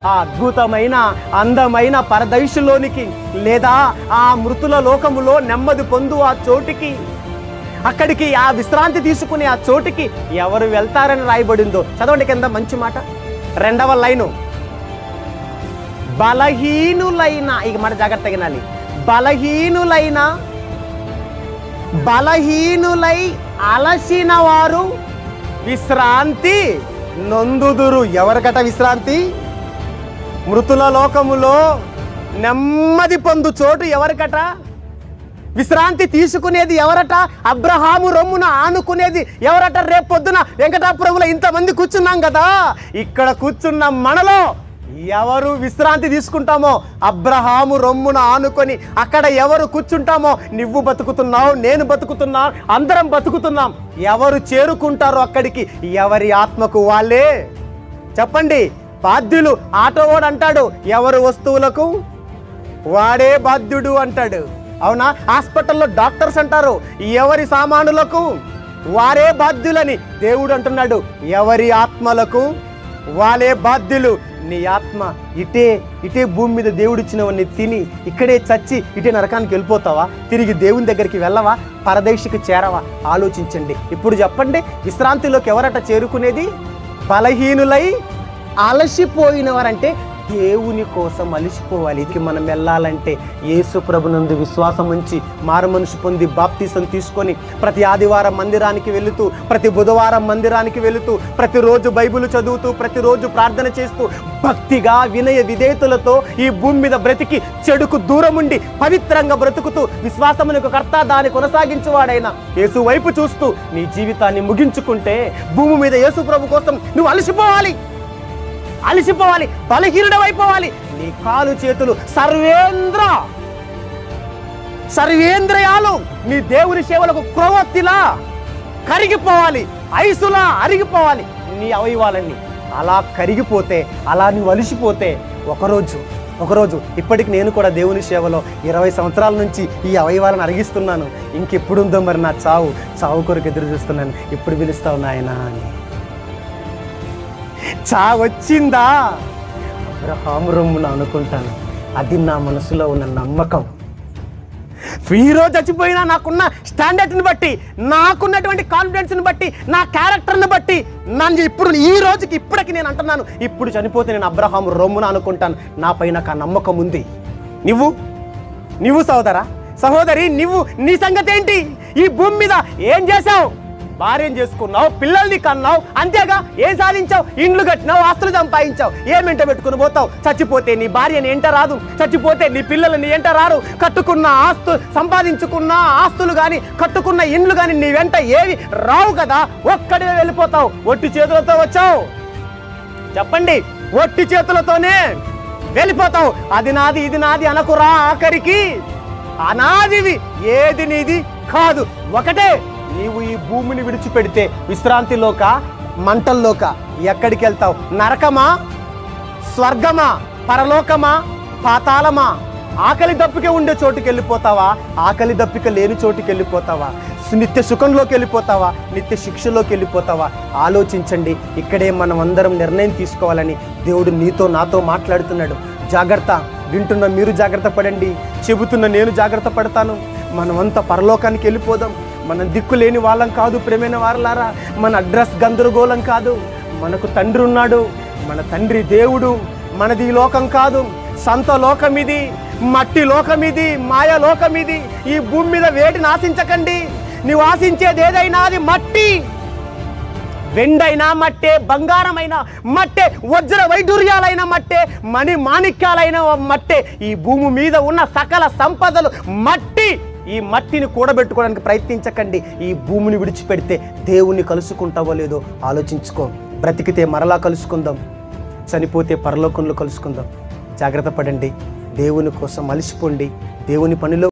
ఆ అద్భుతమైన అందమైన పరదైషులోనికి లేదా ఆ మృతుల లోకములో నెమ్మది పొందు ఆ చోటికి అక్కడికి ఆ విశ్రాంతి తీసుకునే ఆ చోటికి ఎవరు వెళ్తారని రాయబడిందో చదవండి కింద మంచి మాట రెండవ లైను బలహీనులైన ఇక మాట జాగ్రత్తగా వినాలి బలహీనులైన బలహీనులై అలసిన వారు విశ్రాంతి నొందుదురు ఎవరికట విశ్రాంతి మృతుల లోకములో నెమ్మది పొందు చోటు ఎవరికట విశ్రాంతి తీసుకునేది ఎవరట అబ్రహాము రొమ్మున ఆనుకునేది ఎవరట రేపు పొద్దున వెంకటాపురంలో ఇంతమంది కూర్చున్నాం కదా ఇక్కడ కూర్చున్న మనలో ఎవరు విశ్రాంతి తీసుకుంటామో అబ్రహాము రొమ్మున ఆనుకొని అక్కడ ఎవరు కూర్చుంటామో నువ్వు బతుకుతున్నావు నేను బతుకుతున్నా అందరం బతుకుతున్నాం ఎవరు చేరుకుంటారో అక్కడికి ఎవరి ఆత్మకు వాళ్ళే చెప్పండి బాధ్యులు ఆటోవాడు అంటాడు ఎవరు వస్తువులకు వాడే బాధ్యుడు అంటాడు అవునా హాస్పిటల్లో డాక్టర్స్ అంటారు ఎవరి సామానులకు వారే బాధ్యులని దేవుడు అంటున్నాడు ఎవరి ఆత్మలకు వాళ్ళే బాధ్యులు నీ ఆత్మ ఇటే ఇటే భూమి మీద దేవుడు ఇచ్చినవన్నీ తిని ఇక్కడే చచ్చి ఇటే నరకానికి వెళ్ళిపోతావా తిరిగి దేవుని దగ్గరికి వెళ్ళవా పరదేశికి చేరవా ఆలోచించండి ఇప్పుడు చెప్పండి విశ్రాంతిలోకి ఎవరట చేరుకునేది బలహీనులై అలసిపోయినవారంటే దేవుని కోసం అలసిపోవాలి ఇది మనం వెళ్ళాలంటే యేసు ప్రభునందు విశ్వాసం ఉంచి మారు మనసు పొంది బాప్తీసం తీసుకొని ప్రతి ఆదివారం మందిరానికి వెళుతూ ప్రతి బుధవారం మందిరానికి వెళుతూ ప్రతిరోజు బైబిల్ చదువుతూ ప్రతిరోజు ప్రార్థన చేస్తూ భక్తిగా వినయ విధేయతలతో ఈ భూమి మీద బ్రతికి చెడుకు దూరం ఉండి పవిత్రంగా బ్రతుకుతూ విశ్వాసమునకు కర్త దాన్ని కొనసాగించువాడైన యేసు వైపు చూస్తూ నీ జీవితాన్ని ముగించుకుంటే భూమి మీద యేసు ప్రభు కోసం నువ్వు అలసిపోవాలి అలసిపోవాలి బలహీనుడమైపోవాలి నీ కాలు చేతులు సర్వేంద్ర సర్వేంద్రయాలు నీ దేవుని సేవలకు క్రొవ్వొత్తిలా కరిగిపోవాలి ఐసులా అరిగిపోవాలి నీ అవయవాలన్నీ అలా కరిగిపోతే అలా నువ్వు అలిసిపోతే ఒకరోజు ఒకరోజు ఇప్పటికి నేను కూడా దేవుని సేవలో ఇరవై సంవత్సరాల నుంచి ఈ అవయవాలను అరిగిస్తున్నాను ఇంకెప్పుడుందో మరి నా చావు చావు కొరకు ఎదురు చూస్తున్నాను ఎప్పుడు పిలుస్తావు నాయనా అని చా వచ్చిందా అబ్రహాము రొమ్మున అనుకుంటాను అది నా మనసులో ఉన్న నమ్మకం హీరో చచ్చిపోయినా నాకున్న స్టాండర్డ్ని బట్టి నాకున్నటువంటి కాన్ఫిడెన్స్ని బట్టి నా క్యారెక్టర్ని బట్టి నన్ను ఇప్పుడు ఈ రోజుకి ఇప్పటికి నేను అంటున్నాను ఇప్పుడు చనిపోతే నేను అబ్రహాం రొమ్మున అనుకుంటాను నా పైన ఆ నమ్మకం ఉంది నువ్వు నువ్వు సోదరా సహోదరి నువ్వు నీ సంగతి ఏంటి ఈ భూమి మీద ఏం చేశావు భార్యం చేసుకున్నావు పిల్లల్ని కన్నావు అంతేగా ఏం సాధించావు ఇండ్లు కట్టినావు ఆస్తులు సంపాదించావు ఏమింట పెట్టుకుని పోతావు చచ్చిపోతే నీ భార్యని ఎంట రాదు చచ్చిపోతే నీ పిల్లలు ఎంట రారు కట్టుకున్న ఆస్తు సంపాదించుకున్న ఆస్తులు కానీ కట్టుకున్న ఇండ్లు కానీ నీ వెంట ఏవి రావు కదా ఒక్కడే వెళ్ళిపోతావు ఒట్టి చేతులతో వచ్చావు చెప్పండి ఒట్టి చేతులతోనే వెళ్ళిపోతావు అది నాది ఇది నాది అనకురా ఆఖరికి అనాదివి ఏది నీది కాదు ఒకటే నీవు ఈ భూమిని విడిచిపెడితే విశ్రాంతిలోక మంటల్లోక ఎక్కడికి వెళ్తావు నరకమా స్వర్గమా పరలోకమా పాతాళమా ఆకలి దప్పిక ఉండే చోటుకి వెళ్ళిపోతావా ఆకలి దప్పిక లేని చోటుకి వెళ్ళిపోతావా నిత్య సుఖంలోకి వెళ్ళిపోతావా నిత్య శిక్షలోకి వెళ్ళిపోతావా ఆలోచించండి ఇక్కడే మనం అందరం నిర్ణయం తీసుకోవాలని దేవుడు నీతో నాతో మాట్లాడుతున్నాడు జాగ్రత్త వింటున్న మీరు జాగ్రత్త పడండి చెబుతున్న నేను జాగ్రత్త పడతాను మనమంతా పరలోకానికి వెళ్ళిపోదాం మనం దిక్కు లేని వాళ్ళం కాదు ప్రేమైన వారలారా మన అడ్రస్ గందరగోళం కాదు మనకు తండ్రి ఉన్నాడు మన తండ్రి దేవుడు మనది ఈ లోకం కాదు సంత లోకం ఇది మట్టి లోకం ఇది మాయ లోకం ఇది ఈ భూమి మీద వేటిని ఆశించకండి నువ్వు ఆశించేది ఏదైనా అది మట్టి వెండైనా మట్టే బంగారమైన మట్టే వజ్ర వైడూర్యాలైన మట్టే మణి మాణిక్యాలైన మట్టే ఈ భూమి మీద ఉన్న సకల సంపదలు మట్టి ఈ మట్టిని కూడబెట్టుకోవడానికి ప్రయత్నించకండి ఈ భూమిని విడిచిపెడితే దేవుణ్ణి కలుసుకుంటావో లేదో ఆలోచించుకో బ్రతికితే మరలా కలుసుకుందాం చనిపోతే పరలోకంలో కలుసుకుందాం జాగ్రత్త పడండి దేవుని కోసం అలసిపోండి దేవుని పనిలో